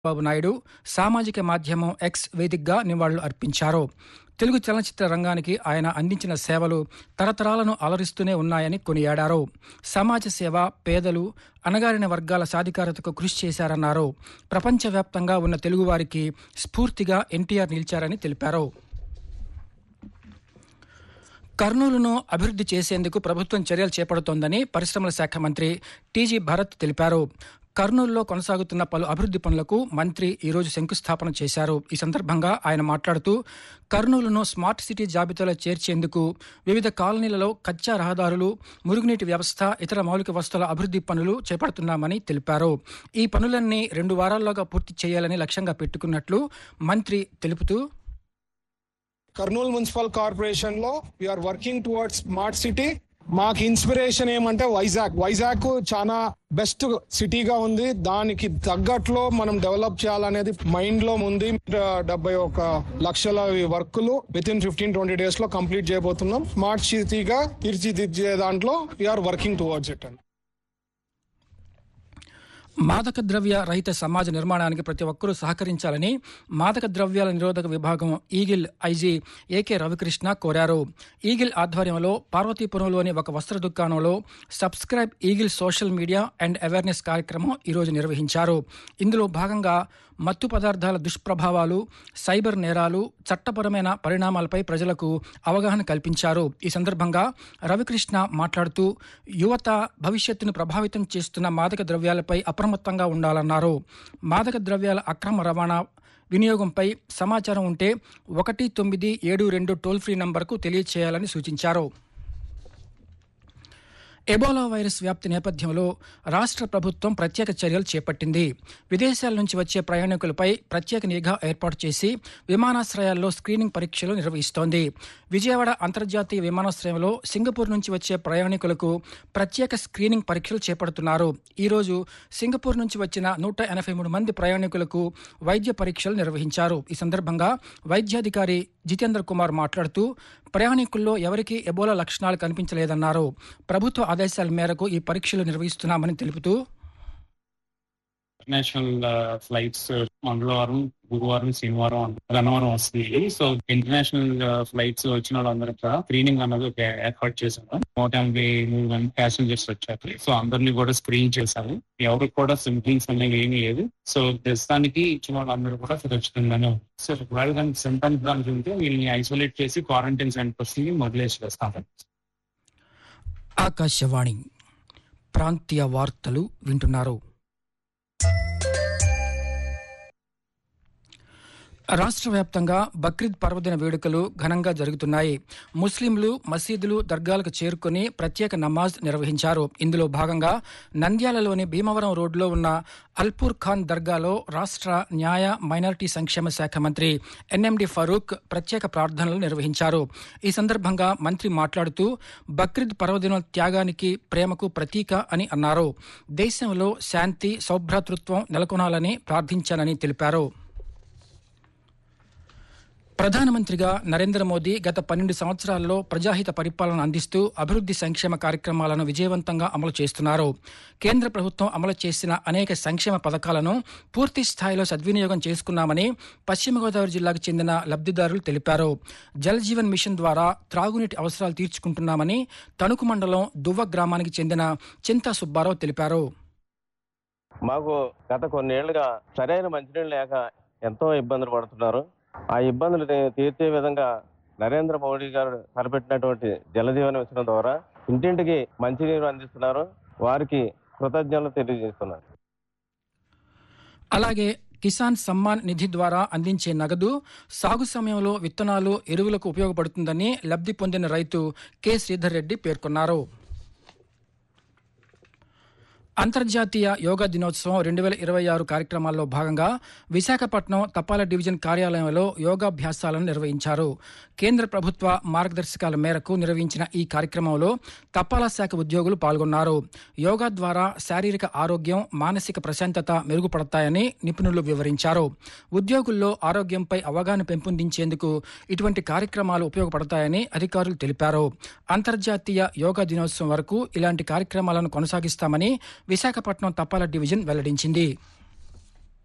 బాబు నాయుడు సామాజిక మాధ్యమం ఎక్స్ వేదికగా నివాళులు అర్పించారు తెలుగు చలనచిత్ర రంగానికి ఆయన అందించిన సేవలు తరతరాలను అలరిస్తూనే ఉన్నాయని కొనియాడారు సమాజ సేవ పేదలు అణగారిన వర్గాల సాధికారతకు కృషి చేశారన్నారు ప్రపంచవ్యాప్తంగా ఉన్న తెలుగువారికి స్ఫూర్తిగా ఎన్టీఆర్ నిలిచారని తెలిపారు కర్నూలును అభివృద్ధి చేసేందుకు ప్రభుత్వం చర్యలు చేపడుతోందని పరిశ్రమల శాఖ మంత్రి టీజీ భరత్ తెలిపారు కర్నూలులో కొనసాగుతున్న పలు అభివృద్ధి పనులకు మంత్రి ఈరోజు శంకుస్థాపన చేశారు ఈ సందర్భంగా ఆయన మాట్లాడుతూ కర్నూలును స్మార్ట్ సిటీ జాబితాలో చేర్చేందుకు వివిధ కాలనీలలో కచ్చా రహదారులు మురుగునీటి వ్యవస్థ ఇతర మౌలిక వస్తువుల అభివృద్ధి పనులు చేపడుతున్నామని తెలిపారు ఈ పనులన్నీ రెండు వారాల్లోగా పూర్తి చేయాలని లక్ష్యంగా పెట్టుకున్నట్లు మంత్రి తెలుపుతూ కర్నూలు మున్సిపల్ కార్పొరేషన్ లో we are working towards smart city మాకు ఇన్స్పిరేషన్ ఏమంటే వైజాగ్ వైజాగ్ చాలా బెస్ట్ సిటీగా ఉంది దానికి తగ్గట్లో మనం డెవలప్ చేయాలనేది మైండ్ లో ఉంది డెబ్బై ఒక లక్షల వర్కులు within fifteen twenty days లో కంప్లీట్ చేయబోతున్నాం స్మార్ట్ సిటీగా తీర్చిదిద్దే దాంట్లో వీఆర్ వర్కింగ్ టువర్డ్స్ ఇట్ అండి మాదక ద్రవ్య రహిత సమాజ నిర్మాణానికి ప్రతి ఒక్కరూ సహకరించాలని మాదక ద్రవ్యాల నిరోధక విభాగం ఈగిల్ ఐజీ ఏకే రవికృష్ణ కోరారు ఈగిల్ ఆధ్వర్యంలో పార్వతీపురంలోని ఒక వస్త్ర దుకాణంలో subscribe eagle social media and awareness కార్యక్రమం ఈరోజు నిర్వహించారు ఇందులో భాగంగా మత్తు పదార్థాల దుష్ప్రభావాలు సైబర్ నేరాలు చట్టపరమైన పరిణామాలపై ప్రజలకు అవగాహన కల్పించారు ఈ సందర్భంగా రవికృష్ణ మాట్లాడుతూ యువత భవిష్యత్తును ప్రభావితం చేస్తున్న మాదక ద్రవ్యాలపై అప్రమత్తంగా ఉండాలన్నారు మాదక ద్రవ్యాల అక్రమ రవాణా వినియోగంపై సమాచారం ఉంటే ఒకటి తొమ్మిది ఏడు రెండు టోల్ ఫ్రీ నంబర్కు తెలియచేయాలని సూచించారు ఎబోలా వైరస్ వ్యాప్తి నేపథ్యంలో రాష్ట్ర ప్రభుత్వం ప్రత్యేక చర్యలు చేపట్టింది విదేశాల నుంచి వచ్చే ప్రయాణికులపై ప్రత్యేక నిఘా ఏర్పాటు చేసి విమానాశ్రయాల్లో స్క్రీనింగ్ పరీక్షలు నిర్వహిస్తోంది విజయవాడ అంతర్జాతీయ విమానాశ్రయంలో సింగపూర్ నుంచి వచ్చే ప్రయాణికులకు ప్రత్యేక స్క్రీనింగ్ పరీక్షలు చేపడుతున్నారు ఈరోజు సింగపూర్ నుంచి వచ్చిన నూట ఎనభై మూడు మంది ప్రయాణికులకు వైద్య పరీక్షలు నిర్వహించారు ఈ సందర్భంగా వైద్యాధికారి జితేంద్ర కుమార్ మాట్లాడుతూ ప్రయాణికుల్లో ఎవరికీ ఎబోలా లక్షణాలు కనిపించలేదన్నారు ప్రభుత్వ ఆదేశాల మేరకు ఈ పరీక్షలు నిర్వహిస్తున్నామని తెలుపుతూ ఇంటర్నేషనల్ ఫ్లైట్స్ మంగళవారం గురువారం శనివారం గన్నవరం వస్తుంది సో ఇంటర్నేషనల్ ఫ్లైట్స్ వచ్చిన వాళ్ళందరూ కూడా స్క్రీనింగ్ అన్నది ఒక ఏర్పాటు చేశాము నూట ఎనభై మూడు మంది ప్యాసింజర్స్ వచ్చారు సో అందరినీ కూడా స్క్రీన్ చేశాము ఎవరికి కూడా సింప్టమ్స్ అనేవి ఏమీ లేదు సో ప్రస్తుతానికి ఇచ్చిన వాళ్ళందరూ కూడా సురక్షితంగానే ఉన్నారు సో ఒకవేళ కానీ సింటమ్స్ దానికి ఉంటే వీళ్ళని ఐసోలేట్ చేసి క్వారంటైన్ సెంటర్స్ ని మొదలేసి వేస్తాము ఆకాశవాణి ప్రాంతీయ వార్తలు వింటున్నారు రాష్ట్ర వ్యాప్తంగా బక్రీద్ పర్వదిన వేడుకలు ఘనంగా జరుగుతున్నాయి ముస్లింలు మసీదులు దర్గాలకు చేరుకుని ప్రత్యేక నమాజ్ నిర్వహించారు ఇందులో భాగంగా నంద్యాలలోని భీమవరం రోడ్లో ఉన్న అల్పూర్ ఖాన్ దర్గాలో రాష్ట్ర న్యాయ మైనారిటీ సంక్షేమ శాఖ మంత్రి ఎన్ఎండి ఫరూక్ ప్రత్యేక ప్రార్థనలు నిర్వహించారు ఈ సందర్భంగా మంత్రి మాట్లాడుతూ బక్రీద్ పర్వదినం త్యాగానికి ప్రేమకు ప్రతీక అని అన్నారు దేశంలో శాంతి సౌభ్రాతృత్వం నెలకొనాలని ప్రార్థించానని తెలిపారు ప్రధానమంత్రిగా నరేంద్ర మోదీ గత పన్నెండు సంవత్సరాల్లో ప్రజాహిత పరిపాలన అందిస్తూ అభివృద్ధి సంక్షేమ కార్యక్రమాలను విజయవంతంగా అమలు చేస్తున్నారు కేంద్ర ప్రభుత్వం అమలు చేసిన అనేక సంక్షేమ పథకాలను పూర్తి స్థాయిలో సద్వినియోగం చేసుకున్నామని పశ్చిమ గోదావరి జిల్లాకు చెందిన లబ్ధిదారులు తెలిపారు జల్ జీవన్ మిషన్ ద్వారా త్రాగునీటి అవసరాలు తీర్చుకుంటున్నామని తణుకు మండలం దువ్వ గ్రామానికి చెందిన చింతా సుబ్బారావు తెలిపారు మాకు గత కొన్నేళ్లుగా సరైన మంచినీళ్ళు లేక ఎంతో ఇబ్బందులు పడుతున్నారు ఆ ఇబ్బందులు తీర్చే విధంగా నరేంద్ర మోడీ గారు తలపెట్టినటువంటి జలజీవన మిషన్ ద్వారా ఇంటింటికి మంచినీరు అందిస్తున్నారు వారికి కృతజ్ఞతలు తెలియజేస్తున్నారు అలాగే కిసాన్ సమ్మాన్ నిధి ద్వారా అందించే నగదు సాగు సమయంలో విత్తనాలు ఎరువులకు ఉపయోగపడుతుందని లబ్ధి పొందిన రైతు కె శ్రీధర్ రెడ్డి పేర్కొన్నారు అంతర్జాతీయ యోగా దినోత్సవం రెండు వేల ఇరవై ఆరు కార్యక్రమాల్లో భాగంగా విశాఖపట్నం తపాలా డివిజన్ కార్యాలయంలో యోగాభ్యాసాలను నిర్వహించారు కేంద్ర ప్రభుత్వ మార్గదర్శకాల మేరకు నిర్వహించిన ఈ కార్యక్రమంలో తపాలా శాఖ ఉద్యోగులు పాల్గొన్నారు యోగా ద్వారా శారీరక ఆరోగ్యం మానసిక ప్రశాంతత మెరుగుపడతాయని నిపుణులు వివరించారు ఉద్యోగుల్లో ఆరోగ్యంపై అవగాహన పెంపొందించేందుకు ఇటువంటి కార్యక్రమాలు ఉపయోగపడతాయని అధికారులు తెలిపారు అంతర్జాతీయ యోగా దినోత్సవం వరకు ఇలాంటి కార్యక్రమాలను కొనసాగిస్తామని విశాఖపట్నం తపాలా డివిజన్ వెల్లడించింది